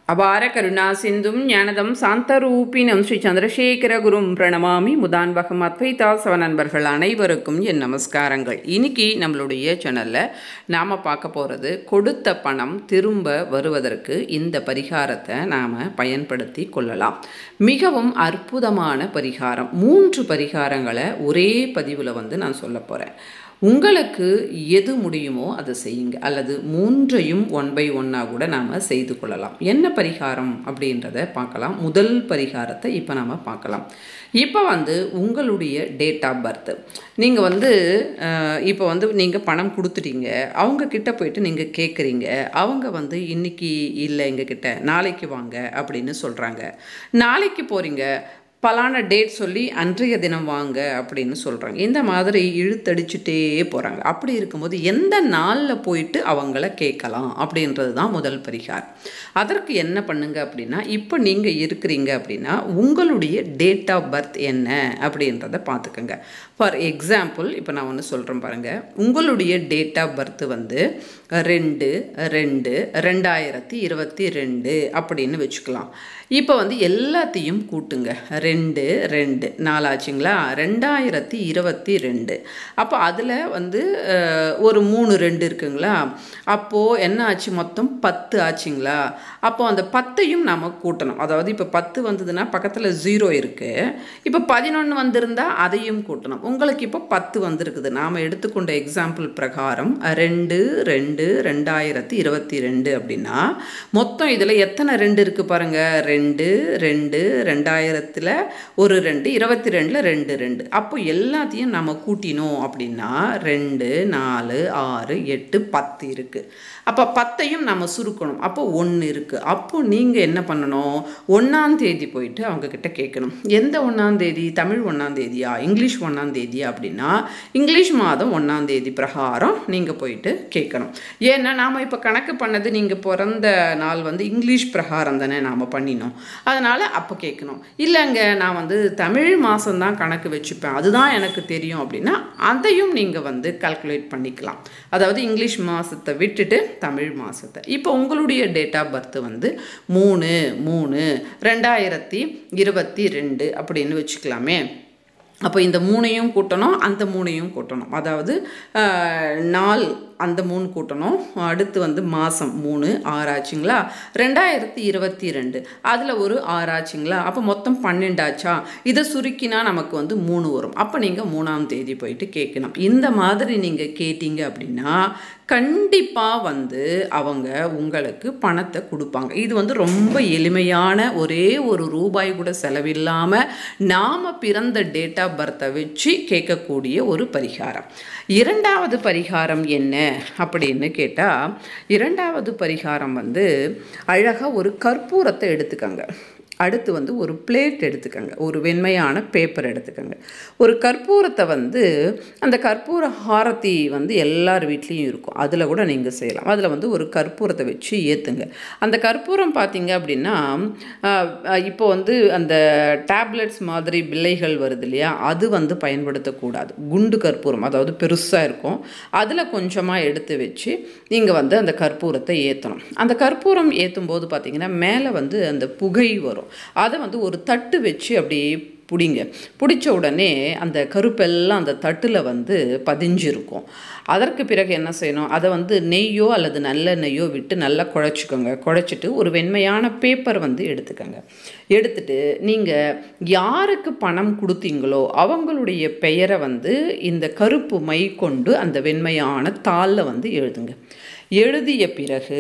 அபார கருணா சிந்தும் ஞானதம் சாந்தரூபினம் ஸ்ரீ சந்திரசேகர குரும் பிரணமாமி முதான்பகம் அத்வைதா சவ நண்பர்கள் அனைவருக்கும் என் நமஸ்காரங்கள் இன்னைக்கு நம்மளுடைய சேனலில் நாம் பார்க்க போகிறது கொடுத்த பணம் திரும்ப வருவதற்கு இந்த பரிகாரத்தை நாம் பயன்படுத்தி கொள்ளலாம் மிகவும் அற்புதமான பரிகாரம் மூன்று பரிகாரங்களை ஒரே பதிவில் வந்து நான் சொல்ல போகிறேன் உங்களுக்கு எது முடியுமோ அதை செய்யுங்க அல்லது மூன்றையும் ஒன் பை ஒன்னாக கூட நாம் செய்து கொள்ளலாம் என்ன பரிகாரம் அப்படின்றத பார்க்கலாம் முதல் பரிகாரத்தை இப்போ நாம் பார்க்கலாம் இப்போ வந்து உங்களுடைய டேட் ஆஃப் பர்த் நீங்கள் வந்து அஹ், இப்போ வந்து நீங்கள் பணம் கொடுத்துட்டீங்க அவங்க கிட்ட போயிட்டு நீங்கள் கேட்குறீங்க அவங்க வந்து இன்னைக்கு இல்லை எங்ககிட்ட நாளைக்கு வாங்க அப்படின்னு சொல்கிறாங்க நாளைக்கு போகிறீங்க பலான டேட் சொல்லி அன்றைய தினம் வாங்க அப்படின்னு சொல்கிறாங்க இந்த மாதிரி இழுத்தடிச்சுட்டே போகிறாங்க அப்படி இருக்கும்போது எந்த நாளில் போயிட்டு அவங்கள கேட்கலாம் அப்படின்றது தான் முதல் பரிகாரம் அதற்கு என்ன பண்ணுங்க அப்படின்னா இப்போ நீங்கள் இருக்கிறீங்க அப்படின்னா உங்களுடைய டேட் ஆஃப் பர்த் என்ன அப்படின்றத பார்த்துக்கோங்க ஃபார் எக்ஸாம்பிள் இப்போ நான் ஒன்று சொல்கிறேன் பாருங்கள் உங்களுடைய டேட் ஆஃப் பர்த் வந்து ரெண்டு ரெண்டு ரெண்டாயிரத்தி இருபத்தி ரெண்டு அப்படின்னு வச்சுக்கலாம் இப்போ வந்து எல்லாத்தையும் கூட்டுங்க ரெண்டு ரெண்டு நாலாச்சுங்களா ரெண்டாயிரத்தி இருபத்தி ரெண்டு அப்போ அதில் வந்து அஹ், ஒரு மூணு ரெண்டு இருக்குங்களா அப்போது என்ன ஆச்சு மொத்தம் பத்து ஆச்சுங்களா அப்போ அந்த பத்தையும் நாம் கூட்டணும் அதாவது இப்போ பத்து வந்ததுன்னா பக்கத்தில் ஜீரோ இருக்குது இப்போ பதினொன்று வந்திருந்தா அதையும் கூட்டணும் உங்களுக்கு இப்போ பத்து வந்திருக்குது நாம் எடுத்துக்கொண்ட எக்ஸாம்பிள் பிரகாரம் ரெண்டு ரெண்டு ரெண்டாயிரத்தி இருபத்தி ரெண்டு அப்படின்னா மொத்தம் இதில் எத்தனை ரெண்டு இருக்குது பாருங்கள் ரெண்டு ரெண்டு ரெண்டாயிரத்தில் ஒரு ரெண்டு இருபத்தி ரெண்டில் ரெண்டு ரெண்டு அப்போ எல்லாத்தையும் நம்ம கூட்டினோம் அப்படின்னா ரெண்டு நாலு ஆறு எட்டு பத்து இருக்குது அப்போ பத்தையும் நம்ம சுருக்கணும் அப்போ ஒன்று இருக்குது அப்போ நீங்கள் என்ன பண்ணணும் ஒன்றாம் தேதி போயிட்டு அவங்கக்கிட்ட கேட்கணும் எந்த ஒன்றாம் தேதி தமிழ் ஒன்றாம் தேதியா இங்கிலீஷ் ஒன்றாம் தேதியா அப்படின்னா இங்கிலீஷ் மாதம் ஒன்றாம் தேதி பிரகாரம் நீங்கள் போயிட்டு கேட்கணும் ஏன்னா நாம் இப்போ கணக்கு பண்ணது நீங்கள் பிறந்த நாள் வந்து இங்கிலீஷ் பிரகாரம் தானே நாம் பண்ணினோம் அதனால் அப்போ கேட்கணும் இல்லைங்க நான் வந்து தமிழ் மாதம்தான் கணக்கு வச்சுப்பேன் அதுதான் எனக்கு தெரியும் அப்படின்னா அதையும் நீங்கள் வந்து கால்குலேட் பண்ணிக்கலாம் அதாவது இங்கிலீஷ் மாதத்தை விட்டுட்டு தமிழ் மாதத்தை இப்போ உங்களுடைய டேட் ஆஃப் பர்த் வந்து மூணு மூணு ரெண்டாயிரத்தி இருபத்தி ரெண்டு அப்படின்னு வச்சுக்கலாமே அப்போ இந்த மூணையும் கூட்டணும் அந்த மூணையும் கூட்டணும் அதாவது ஆஹ், நாள் அந்த மூணு கூட்டணும் அடுத்து வந்து மாதம் மூணு ஆறாச்சுங்களா ரெண்டாயிரத்தி இருபத்தி ரெண்டு அதில் ஒரு ஆறாச்சுங்களா அப்போ மொத்தம் பன்னெண்டாச்சா இதை சுருக்கினா நமக்கு வந்து மூணு வரும் அப்போ நீங்கள் மூணாம் தேதி போயிட்டு கேட்கணும் இந்த மாதிரி நீங்கள் கேட்டீங்க அப்படின்னா கண்டிப்பாக வந்து அவங்க உங்களுக்கு பணத்தை கொடுப்பாங்க இது வந்து ரொம்ப எளிமையான ஒரே ஒரு ரூபாய் கூட செலவில்லாமல் நாம் பிறந்த டேட் ஆஃப் பர்த்தை வச்சு கேட்கக்கூடிய ஒரு பரிகாரம் இரண்டாவது பரிகாரம் என்ன அப்படின்னு கேட்டால் இரண்டாவது பரிகாரம் வந்து அழகாக ஒரு கற்பூரத்தை எடுத்துக்கங்க அடுத்து வந்து ஒரு பிளேட் எடுத்துக்கங்க ஒரு வெண்மையான பேப்பர் எடுத்துக்கங்க ஒரு கற்பூரத்தை வந்து அந்த கற்பூர ஹாரத்தி வந்து எல்லார் வீட்லேயும் இருக்கும் அதில் கூட நீங்கள் செய்யலாம் அதில் வந்து ஒரு கற்பூரத்தை வச்சு ஏற்றுங்க அந்த கற்பூரம் பார்த்தீங்க அப்படின்னா ஆஹ், ஆஹ், இப்போ வந்து அந்த டேப்லெட்ஸ் மாதிரி பிள்ளைகள் வருது இல்லையா அது வந்து பயன்படுத்தக்கூடாது குண்டு கற்பூரம் அதாவது பெருசாக இருக்கும் அதில் கொஞ்சமாக எடுத்து வச்சு நீங்கள் வந்து அந்த கற்பூரத்தை ஏற்றணும் அந்த கற்பூரம் ஏற்றும் போது பார்த்தீங்கன்னா மேலே வந்து அந்த புகை வரும் அதை வந்து ஒரு தட்டு வச்சு அப்படியே பிடிங்க பிடிச்ச உடனே அந்த கருப்பெல்லாம் அந்த தட்டில் வந்து பதிஞ்சிருக்கும் அதற்கு பிறகு என்ன செய்யணும் அதை வந்து நெய்யோ அல்லது நல்ல நெய்யோ விட்டு நல்லா குழச்சிக்கோங்க குழச்சிட்டு ஒரு வெண்மையான பேப்பர் வந்து எடுத்துக்கோங்க எடுத்துட்டு நீங்கள் யாருக்கு பணம் கொடுத்தீங்களோ அவங்களுடைய பெயரை வந்து இந்த கருப்பு மை கொண்டு அந்த வெண்மையான தாளில் வந்து எழுதுங்க எழுதிய பிறகு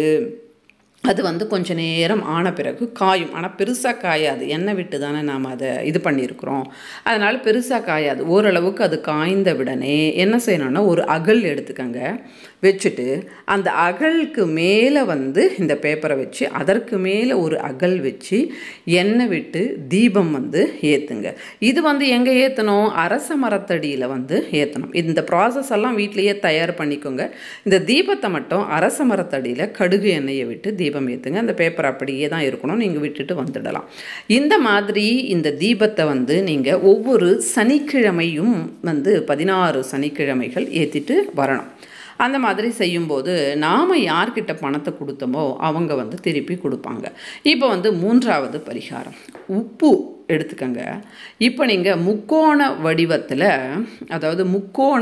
அது வந்து கொஞ்ச நேரம் ஆன பிறகு காயும் ஆனால் பெருசாக காயாது எண்ணெய் விட்டு தானே நாம் அதை இது பண்ணியிருக்கிறோம் அதனால் பெருசாக காயாது ஓரளவுக்கு அது காய்ந்த விடனே என்ன செய்யணும்னா ஒரு அகல் எடுத்துக்கங்க வச்சுட்டு அந்த அகலுக்கு மேலே வந்து இந்த பேப்பரை வச்சு அதற்கு மேலே ஒரு அகல் வச்சு எண்ணெய் விட்டு தீபம் வந்து ஏற்றுங்க இது வந்து எங்கே ஏற்றணும் அரச மரத்தடியில் வந்து ஏற்றணும் இந்த ப்ராசஸ் எல்லாம் வீட்லேயே தயார் பண்ணிக்கோங்க இந்த தீபத்தை மட்டும் அரச மரத்தடியில் கடுகு எண்ணெயை விட்டு தீபம் ஏற்றுங்க அந்த பேப்பர் அப்படியே தான் இருக்கணும் நீங்கள் விட்டுட்டு வந்துடலாம் இந்த மாதிரி இந்த தீபத்தை வந்து நீங்கள் ஒவ்வொரு சனிக்கிழமையும் வந்து பதினாறு சனிக்கிழமைகள் ஏற்றிட்டு வரணும் அந்த மாதிரி செய்யும்போது நாம் யார்கிட்ட பணத்தை கொடுத்தோமோ அவங்க வந்து திருப்பி கொடுப்பாங்க இப்போ வந்து மூன்றாவது பரிகாரம் உப்பு எடுத்துக்கங்க இப்போ நீங்கள் முக்கோண வடிவத்தில் அதாவது முக்கோண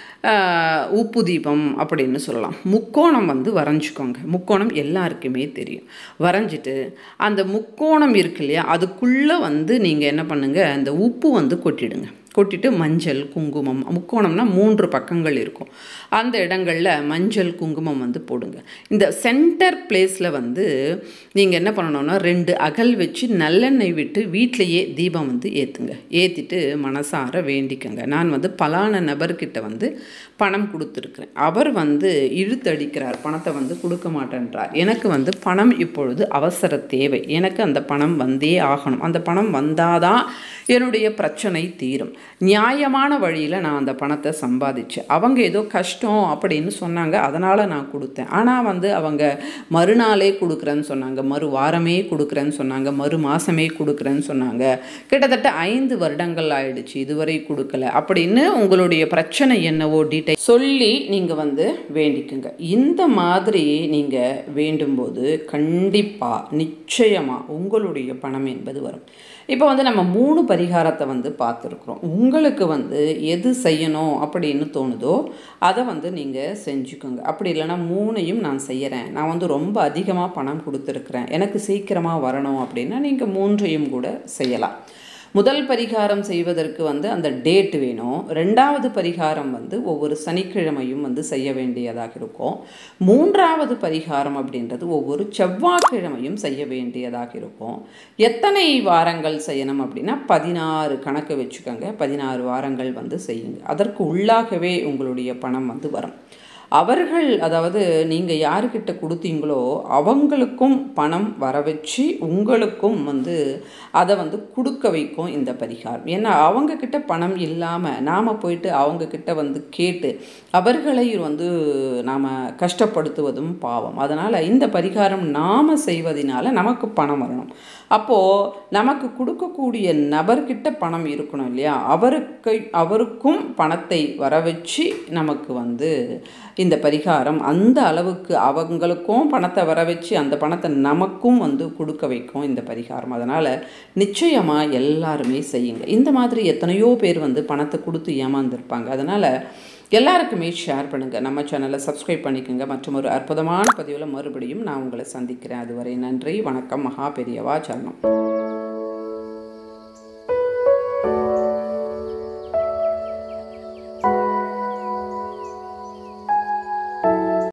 ஆஹ், உப்பு தீபம் அப்படின்னு சொல்லலாம் முக்கோணம் வந்து வரைஞ்சிக்கோங்க முக்கோணம் எல்லாருக்குமே தெரியும் வரைஞ்சிட்டு அந்த முக்கோணம் இருக்கு இல்லையா அதுக்குள்ளே வந்து நீங்கள் என்ன பண்ணுங்க அந்த உப்பு வந்து கொட்டிடுங்க கொட்டிட்டு மஞ்சள் குங்குமம் முக்கோணம்னா மூன்று பக்கங்கள் இருக்கும் அந்த இடங்களில் மஞ்சள் குங்குமம் வந்து போடுங்க இந்த சென்டர் பிளேஸில் வந்து நீங்கள் என்ன பண்ணணும்னா ரெண்டு அகல் வச்சு நல்லெண்ணெய் விட்டு வீட்டிலையே தீபம் வந்து ஏற்றுங்க ஏற்றிட்டு மனசார வேண்டிக்கங்க நான் வந்து பலான நபர்கிட்ட வந்து பணம் கொடுத்துருக்குறேன் அவர் வந்து இழுத்தடிக்கிறார் பணத்தை வந்து கொடுக்க மாட்டேன்றார் எனக்கு வந்து பணம் இப்பொழுது அவசர தேவை எனக்கு அந்த பணம் வந்தே ஆகணும் அந்த பணம் வந்தாதான் என்னுடைய பிரச்சனை தீரும் நியாயமான வழியில் நான் அந்த பணத்தை சம்பாதிச்சேன் அவங்க ஏதோ கஷ்டம் அப்படின்னு சொன்னாங்க அதனால் நான் கொடுத்தேன் ஆனால் வந்து அவங்க மறுநாளே கொடுக்குறேன்னு சொன்னாங்க மறு வாரமே கொடுக்குறேன்னு சொன்னாங்க மறு மாதமே கொடுக்குறேன்னு சொன்னாங்க கிட்டத்தட்ட ஐந்து வருடங்கள் ஆயிடுச்சு இதுவரை கொடுக்கல அப்படின்னு உங்களுடைய பிரச்சனை என்னவோ டீட்டெயில் சொல்லி நீங்கள் வந்து வேண்டிக்குங்க இந்த மாதிரி நீங்கள் வேண்டும்போது கண்டிப்பாக நிச்சயமாக உங்களுடைய பணம் என்பது வரும் இப்போ வந்து நம்ம மூணு பரிகாரத்தை வந்து பார்த்துருக்குறோம் உங்களுக்கு வந்து எது செய்யணும் அப்படின்னு தோணுதோ அதை வந்து நீங்கள் செஞ்சுக்கோங்க அப்படி இல்லைன்னா மூணையும் நான் செய்கிறேன் நான் வந்து ரொம்ப அதிகமாக பணம் கொடுத்துருக்குறேன் எனக்கு சீக்கிரமாக வரணும் அப்படின்னா நீங்கள் மூன்றையும் கூட செய்யலாம் முதல் பரிகாரம் செய்வதற்கு வந்து அந்த டேட் வேணும் ரெண்டாவது பரிகாரம் வந்து ஒவ்வொரு சனிக்கிழமையும் வந்து செய்ய வேண்டியதாக இருக்கும் மூன்றாவது பரிகாரம் அப்படின்றது ஒவ்வொரு செவ்வாய்க்கிழமையும் செய்ய வேண்டியதாக இருக்கும் எத்தனை வாரங்கள் செய்யணும் அப்படின்னா பதினாறு கணக்கு வச்சுக்கோங்க பதினாறு வாரங்கள் வந்து செய்யுங்க அதற்கு உள்ளாகவே உங்களுடைய பணம் வந்து வரும் அவர்கள் அதாவது நீங்கள் யாருக்கிட்ட கொடுத்தீங்களோ அவங்களுக்கும் பணம் வர வச்சு உங்களுக்கும் வந்து அதை வந்து கொடுக்க வைக்கும் இந்த பரிகாரம் ஏன்னா அவங்கக்கிட்ட பணம் இல்லாமல் நாம் போயிட்டு அவங்கக்கிட்ட வந்து கேட்டு அவர்களை வந்து நாம் கஷ்டப்படுத்துவதும் பாவம் அதனால் இந்த பரிகாரம் நாம் செய்வதனால நமக்கு பணம் வரணும் அப்போது நமக்கு கொடுக்கக்கூடிய நபர்கிட்ட பணம் இருக்கணும் இல்லையா அவருக்கு அவருக்கும் பணத்தை வர வச்சு நமக்கு வந்து இந்த பரிகாரம் அந்த அளவுக்கு அவங்களுக்கும் பணத்தை வர வச்சு அந்த பணத்தை நமக்கும் வந்து கொடுக்க வைக்கும் இந்த பரிகாரம் அதனால் நிச்சயமாக எல்லாருமே செய்யுங்க இந்த மாதிரி எத்தனையோ பேர் வந்து பணத்தை கொடுத்து ஏமாந்துருப்பாங்க அதனால் எல்லாருக்குமே ஷேர் பண்ணுங்கள் நம்ம சேனலை சப்ஸ்கிரைப் பண்ணிக்கோங்க மற்றும் ஒரு அற்புதமான பதிவில் மறுபடியும் நான் உங்களை சந்திக்கிறேன் அதுவரை நன்றி வணக்கம் மகா பெரியவா சரணம்